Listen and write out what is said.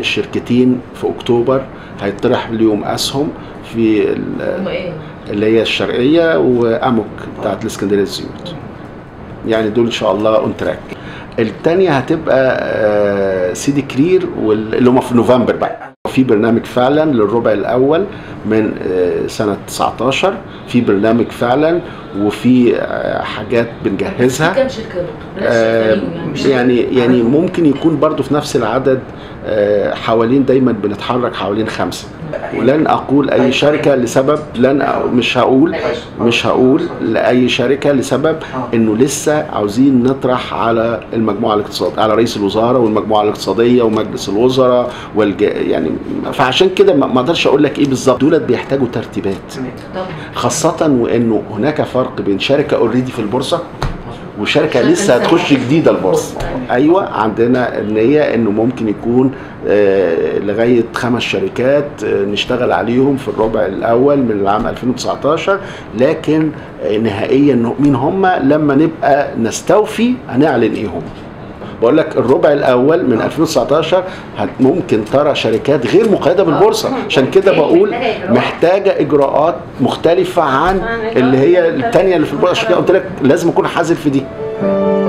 شركتين في اكتوبر هيطرح ليهم اسهم في ال- هم ايه؟ اللي هي الشرقيه واموك بتاعت الاسكندريه الزيوت يعني دول ان شاء الله اون تراك الثانيه هتبقى آه، سيدي كرير وال- اللي هم في نوفمبر بقى في برنامج فعلا للربع الاول من آه، سنه 19 في برنامج فعلا وفي آه، حاجات في بنجهزها كام شركه يا دكتور؟ بلاش آه، فريق يعني مش يعني يعني ممكن يكون برضو في نفس العدد آه، حوالين دايما بنتحرك حوالين خمسة ولن اقول اي شركه لسبب لن أ- مش هقول مش هقول لاي شركه لسبب انه لسه عاوزين نطرح على المجموعه الاقتصاديه على رئيس الوزراء والمجموعه الاقتصاديه ومجلس الوزراء والج... يعني فعشان كده ما ما اقدرش اقول لك ايه بالظبط دولت بيحتاجوا ترتيبات طبعا خاصه وانه هناك فرق بين شركه اوريدي في البورصه وشركه شركة لسه لسه هتخش جديده البورصه ايوه عندنا النيه انه ممكن يكون آه، لغايه خمس شركات آه، نشتغل عليهم في الربع الاول من العام 2019 لكن آه، نهائيا مين هم لما نبقى نستوفي هنعلن ايه هم بقول لك الربع الاول من 2019 هت- ممكن ترى شركات غير مقيده بالبورصه عشان كده بقول محتاجه اجراءات مختلفه عن اللي هي الثانيه اللي في البورصه عشان كده قلت لك لازم اكون حذر في دي